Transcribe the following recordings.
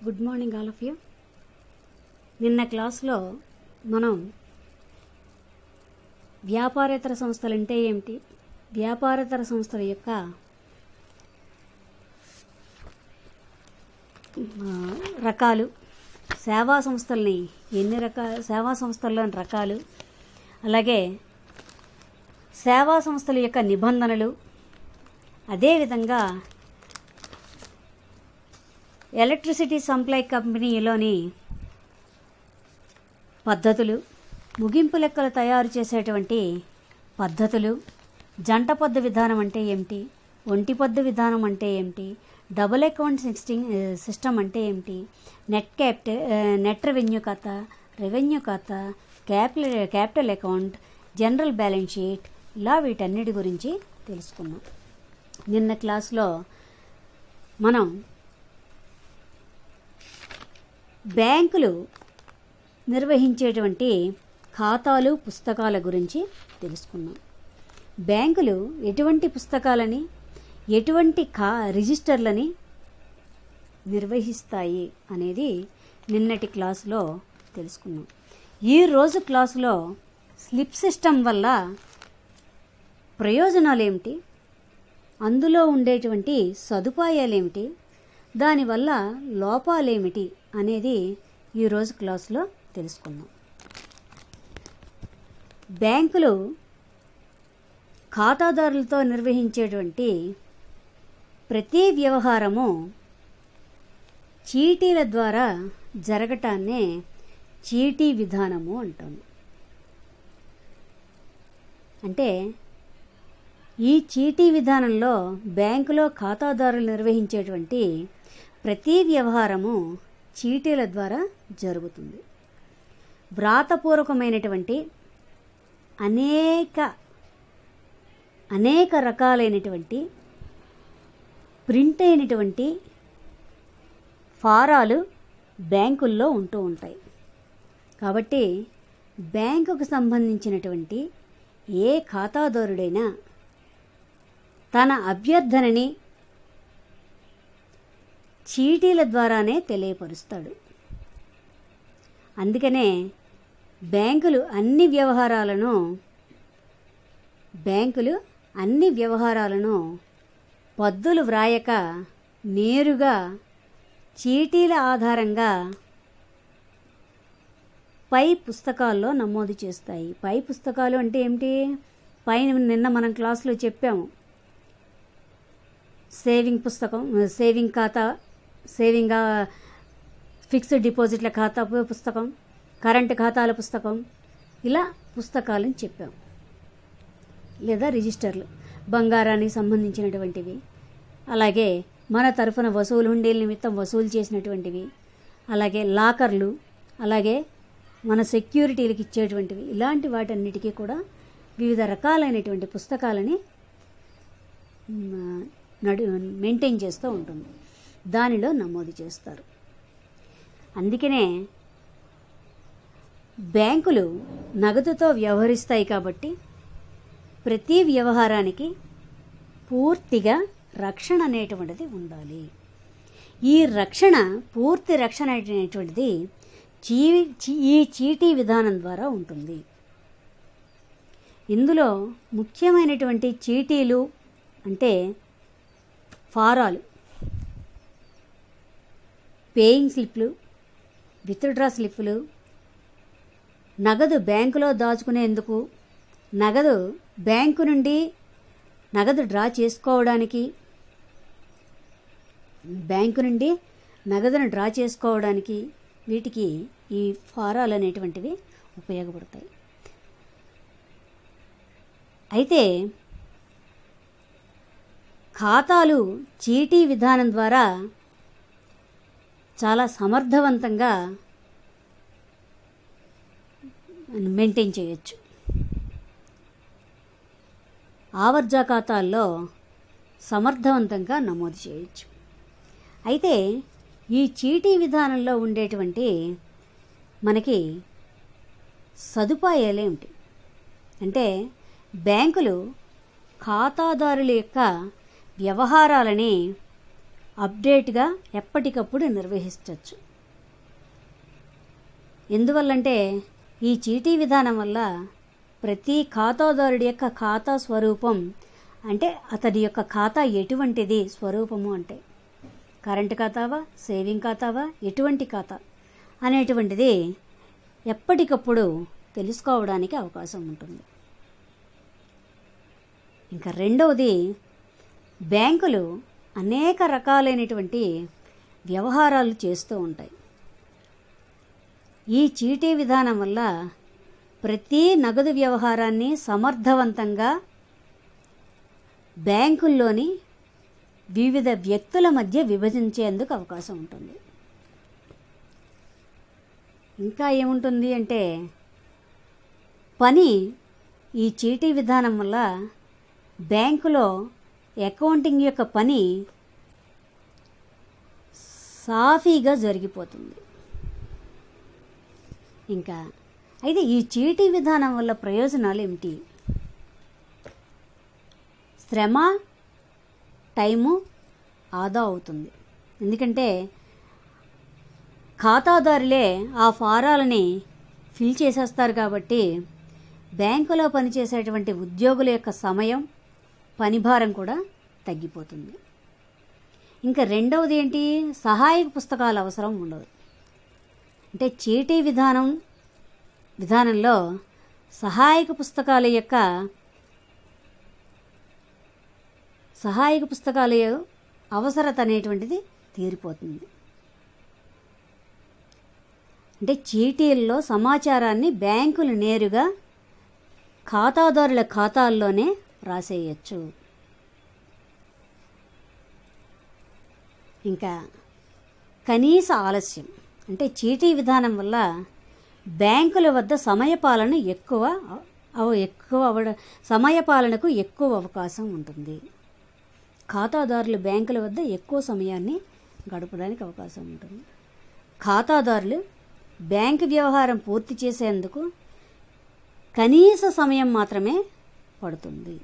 good morning all of you నిన్న క్లాస్లో మనం వ్యాపారేతర సంస్థలు అంటే ఏమిటి వ్యాపారేతర సంస్థల యొక్క ఆ, రకాలు సేవా సంస్థల్ని ఎన్ని రకాల సేవా సంస్థల్లోని రకాలు అలాగే సేవా సంస్థల యొక్క నిబంధనలు అదేవిధంగా ఎలక్ట్రిసిటీ సప్లై కంపెనీలోని పద్ధతులు ముగింపు లెక్కలు తయారు చేసేటువంటి పద్ధతులు జంట పద్దు విధానం అంటే ఏమిటి ఒంటి పద్దు విధానం అంటే ఏమిటి డబుల్ అకౌంట్ సిస్టింగ్ సిస్టమ్ అంటే ఏమిటి నెట్ క్యాపిటల్ నెట్ రెవెన్యూ ఖాతా రెవెన్యూ ఖాతా capital capital account general balance sheet ఇలా వీటన్నిటి గురించి తెలుసుకున్నాం నిన్న క్లాస్లో మనం బ్యాంకులు నిర్వహించేటువంటి ఖాతాలు పుస్తకాల గురించి తెలుసుకున్నాం బ్యాంకులు ఎటువంటి పుస్తకాలని ఎటువంటి ఖా రిజిస్టర్లని నిర్వహిస్తాయి అనేది నిన్నటి క్లాసులో తెలుసుకున్నాం ఈ రోజు క్లాసులో స్లిప్ సిస్టమ్ వల్ల ప్రయోజనాలు ఏమిటి అందులో ఉండేటువంటి సదుపాయాలేమిటి దానివల్ల లోపాలేమిటి అనేది ఈరోజు క్లాసులో తెలుసుకుందాం బ్యాంకులు ఖాతాదారులతో నిర్వహించేటువంటి ప్రతి వ్యవహారము చీటీల ద్వారా జరగటాన్నే చీటీ విధానము అంటాము అంటే ఈ చీటీ విధానంలో బ్యాంకులో ఖాతాదారులు నిర్వహించేటువంటి ప్రతి వ్యవహారము చీటీల ద్వారా జరుగుతుంది వ్రాతపూర్వకమైనటువంటి అనేక అనేక రకాలైనటువంటి ప్రింట్ అయినటువంటి ఫారాలు బ్యాంకుల్లో ఉంటూ ఉంటాయి కాబట్టి బ్యాంకుకు సంబంధించినటువంటి ఏ ఖాతాదారుడైనా తన అభ్యర్థనని చీటీల ద్వారానే తెలియపరుస్తాడు అందుకనే బ్యాంకులు అన్ని వ్యవహారాలను బ్యాంకులు అన్ని వ్యవహారాలను పద్దులు వ్రాయక నేరుగా చీటీల ఆధారంగా పై పుస్తకాల్లో నమోదు చేస్తాయి పై పుస్తకాలు అంటే ఏమిటి పైన నిన్న మనం క్లాసులో చెప్పాము సేవింగ్ పుస్తకం సేవింగ్ ఖాతా సేవింగ్ ఆ, ఫిక్స్డ్ డిపాజిట్ల ఖాతా పు- పుస్తకం కరెంటు ఖాతాల పుస్తకం ఇలా పుస్తకాలని చెప్పాం లేదా రిజిస్టర్లు బంగారానికి సంబంధించినటువంటివి అలాగే మన తరఫున వసూలు హుండీల నిమిత్తం వసూలు చేసినటువంటివి అలాగే లాకర్లు అలాగే మన సెక్యూరిటీలకు ఇచ్చేటువంటివి ఇలాంటి వాటన్నిటికీ కూడా వివిధ రకాలైనటువంటి పుస్తకాలని మ్, నడు మెయింటైన్ చేస్తూ ఉంటుంది దానిలో నమోదు చేస్తారు అందుకనే బ్యాంకులు నగదుతో వ్యవహరిస్తాయి కాబట్టి ప్రతి వ్యవహారానికి పూర్తిగా రక్షణ అనేటువంటిది ఉండాలి ఈ రక్షణ పూర్తి రక్షణ అనేటువంటిది చీ చీ- ఈ చీటీ విధానం ద్వారా ఉంటుంది ఇందులో ముఖ్యమైనటువంటి చీటీలు అంటే ఫారాలు పేయింగ్ స్లిప్లు విత్డ్రా స్లిప్లు నగదు బ్యాంకులో దాచుకునేందుకు నగదు బ్యాంకు నుండి నగదు డ్రా చేసుకోవడానికి బ్యాంకు నుండి నగదును డ్రా చేసుకోవడానికి వీటికి ఈ ఫారాలు అనేటువంటివి ఉపయోగపడతాయి అయితే ఖాతాలు చీటీ విధానం ద్వారా చాలా సమర్థవంతంగా మెయింటైన్ చేయొచ్చు ఆవర్జా ఖాతాల్లో సమర్థవంతంగా నమోదు చేయొచ్చు అయితే ఈ చీటీ విధానంలో ఉండేటువంటి మనకి సదుపాయాలేమిటి అంటే బ్యాంకులు ఖాతాదారుల యొక్క వ్యవహారాలని అప్డేట్గా ఎప్పటికప్పుడు నిర్వహించవచ్చు ఎందువల్లంటే ఈ చీటీ విధానం వల్ల ప్రతి ఖాతాదారుడి యొక్క ఖాతా స్వరూపం అంటే అతడి యొక్క ఖాతా ఎటువంటిది స్వరూపము అంటే కరెంటు ఖాతావా సేవింగ్ ఖాతావా ఎటువంటి ఖాతా అనేటువంటిది ఎప్పటికప్పుడు తెలుసుకోవడానికి అవకాశం ఉంటుంది ఇంకా రెండవది బ్యాంకులు అనేక రకాలైనటువంటి వ్యవహారాలు చేస్తూ ఉంటాయి ఈ చీటీ విధానం వల్ల ప్రతి నగదు వ్యవహారాన్ని సమర్థవంతంగా బ్యాంకుల్లోని వివిధ వ్యక్తుల మధ్య విభజించేందుకు అవకాశం ఉంటుంది ఇంకా ఏముంటుంది అంటే పని ఈ చీటీ విధానం వల్ల బ్యాంకులో అకౌంటింగ్ యొక్క పని సాఫీగా జరిగిపోతుంది ఇంకా అయితే ఈ చీటీ విధానం వల్ల ప్రయోజనాలు ఏమిటి శ్రమ టైము ఆదా అవుతుంది ఎందుకంటే ఖాతాదారులే ఆ ఫారాలని ఫిల్ చేసేస్తారు కాబట్టి బ్యాంకులో పనిచేసేటువంటి ఉద్యోగుల యొక్క సమయం పనిభారం కూడా తగ్గిపోతుంది ఇంకా రెండవది ఏంటి సహాయక పుస్తకాల అవసరం ఉండదు అంటే చీటీ విధానం విధానంలో సహాయక పుస్తకాల యొక్క సహాయక పుస్తకాల అవసరత అనేటువంటిది తీరిపోతుంది అంటే చీటీల్లో సమాచారాన్ని బ్యాంకులు నేరుగా ఖాతాదారుల ఖాతాల్లోనే రాసేయచ్చు ఇంకా కనీస ఆలస్యం అంటే చీటీ విధానం వల్ల బ్యాంకుల వద్ద సమయపాలన ఎక్కువ అవ- ఎక్కువ అవడ సమయపాలనకు ఎక్కువ అవకాశం ఉంటుంది ఖాతాదారులు బ్యాంకుల వద్ద ఎక్కువ సమయాన్ని గడపడానికి అవకాశం ఉంటుంది ఖాతాదారులు బ్యాంకు వ్యవహారం పూర్తి చేసేందుకు కనీస సమయం మాత్రమే పడుతుంది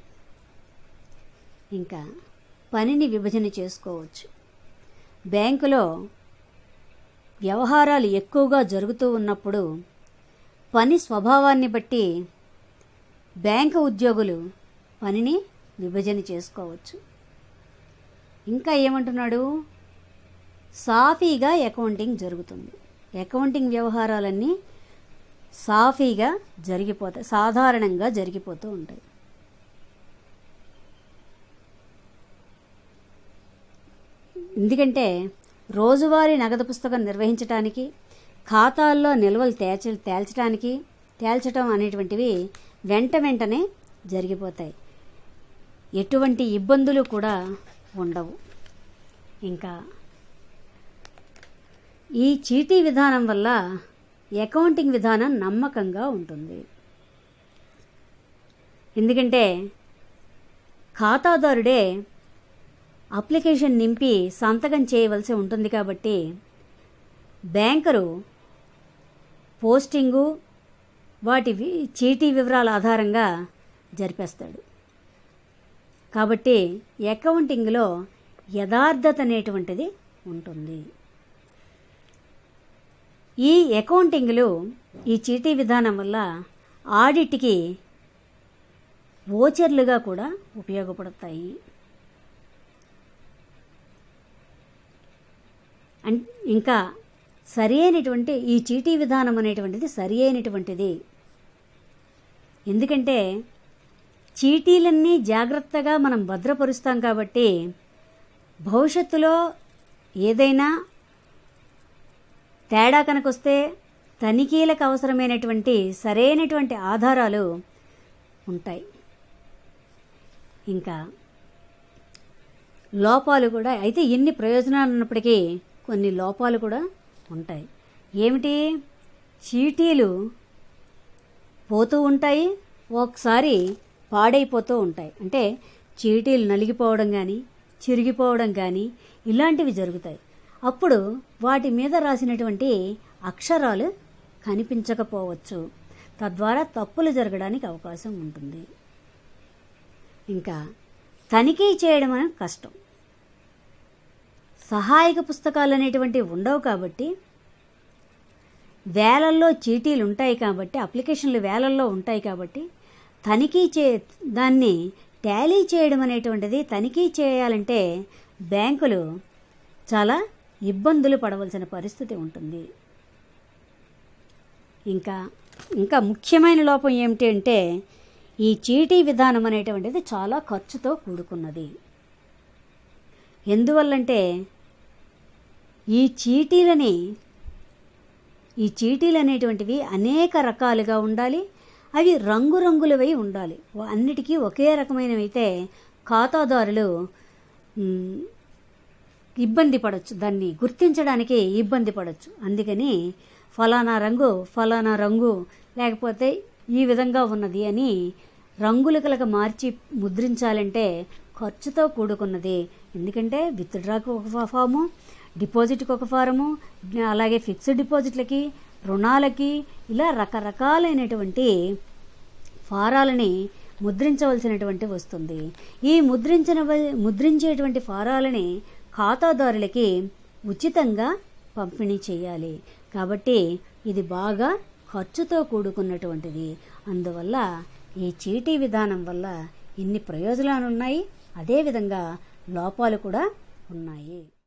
ఇంకా పనిని విభజన చేసుకోవచ్చు బ్యాంకులో వ్యవహారాలు ఎక్కువగా జరుగుతూ ఉన్నప్పుడు పని స్వభావాన్ని బట్టి బ్యాంకు ఉద్యోగులు పనిని విభజన చేసుకోవచ్చు ఇంకా ఏమంటున్నాడు సాఫీగా అకౌంటింగ్ జరుగుతుంది అకౌంటింగ్ వ్యవహారాలన్నీ సాఫీగా జరిగిపోతాయి సాధారణంగా జరిగిపోతూ ఉంటాయి ఎందుకంటే రోజువారీ నగదు పుస్తకం నిర్వహించడానికి ఖాతాల్లో నిల్వలు తేల్చ తేల్చడానికి తేల్చడం అనేటువంటివి వెంట వెంటనే జరిగిపోతాయి ఎటువంటి ఇబ్బందులు కూడా ఉండవు ఇంకా ఈ చీటీ విధానం వల్ల అకౌంటింగ్ విధానం నమ్మకంగా ఉంటుంది ఎందుకంటే ఖాతాదారుడే అప్లికేషన్ నింపి సంతకం చేయవలసి ఉంటుంది కాబట్టి బ్యాంకరు పోస్టింగు వాటి వి- చీటీ వివరాల ఆధారంగా జరిపేస్తాడు కాబట్టి అకౌంటింగ్లో యథార్థత అనేటువంటిది ఉంటుంది ఈ అకౌంటింగ్లు ఈ చీటీ విధానం వల్ల ఆడిట్కి ఓచర్లుగా కూడా ఉపయోగపడతాయి అన్- ఇంకా సరి అయినటువంటి ఈ చీటీ విధానం అనేటువంటిది సరి అయినటువంటిది ఎందుకంటే చీటీలన్నీ జాగ్రత్తగా మనం భద్రపరుస్తాం కాబట్టి భవిష్యత్తులో ఏదైనా తేడా కనుకొస్తే తనిఖీలకు అవసరమైనటువంటి సరైనటువంటి ఆధారాలు ఉంటాయి ఇంకా లోపాలు కూడా అయితే ఎన్ని ప్రయోజనాలు ఉన్నప్పటికీ కొన్ని లోపాలు కూడా ఉంటాయి ఏమిటి చీటీలు పోతూ ఉంటాయి ఒకసారి పాడైపోతూ ఉంటాయి అంటే చీటీలు నలిగిపోవడం కానీ చిరిగిపోవడం కానీ ఇలాంటివి జరుగుతాయి అప్పుడు వాటి మీద రాసినటువంటి అక్షరాలు కనిపించకపోవచ్చు తద్వారా తప్పులు జరగడానికి అవకాశం ఉంటుంది ఇంకా తనిఖీ చేయడం అనేది కష్టం సహాయక పుస్తకాలు అనేటువంటివి ఉండవు కాబట్టి వేలల్లో చీటీలు ఉంటాయి కాబట్టి అప్లికేషన్లు వేలల్లో ఉంటాయి కాబట్టి తనిఖీ చే దాన్ని టాలీ చేయడం అనేటువంటిది తనిఖీ చేయాలంటే బ్యాంకులు చాలా ఇబ్బందులు పడవలసిన పరిస్థితి ఉంటుంది ఇంకా ఇంకా ముఖ్యమైన లోపం ఏమిటి అంటే ఈ చీటీ విధానం అనేటువంటిది చాలా ఖర్చుతో కూడుకున్నది ఎందువల్లంటే ఈ చీటీలని ఈ చీటీలు అనేటువంటివి అనేక రకాలుగా ఉండాలి అవి రంగురంగులవై ఉండాలి అన్నిటికీ ఒకే రకమైనవి అయితే ఖాతాదారులు మ్, ఇబ్బంది పడవచ్చు దాన్ని గుర్తించడానికి ఇబ్బంది పడవచ్చు అందుకని ఫలానా రంగు ఫలానా రంగు లేకపోతే ఈ విధంగా ఉన్నది అని రంగులు కలక మార్చి ముద్రించాలంటే ఖర్చుతో కూడుకున్నది ఎందుకంటే విత్డ్రాకు ఒక ఫా- ఫాము డిపాజిట్కి ఒక ఫారము అలాగే ఫిక్స్డ్ డిపాజిట్లకి రుణాలకి ఇలా రకరకాలైనటువంటి ఫారాలని ముద్రించవలసినటువంటి వస్తుంది ఈ ముద్రించిన ముద్రించేటువంటి ఫారాలని ఖాతాదారులకి ఉచితంగా పంపిణీ చేయాలి కాబట్టి ఇది బాగా ఖర్చుతో కూడుకున్నటువంటిది అందువల్ల ఈ చీటీ విధానం వల్ల ఇన్ని ప్రయోజనాలు ఉన్నాయి అదేవిధంగా లోపాలు కూడా ఉన్నాయి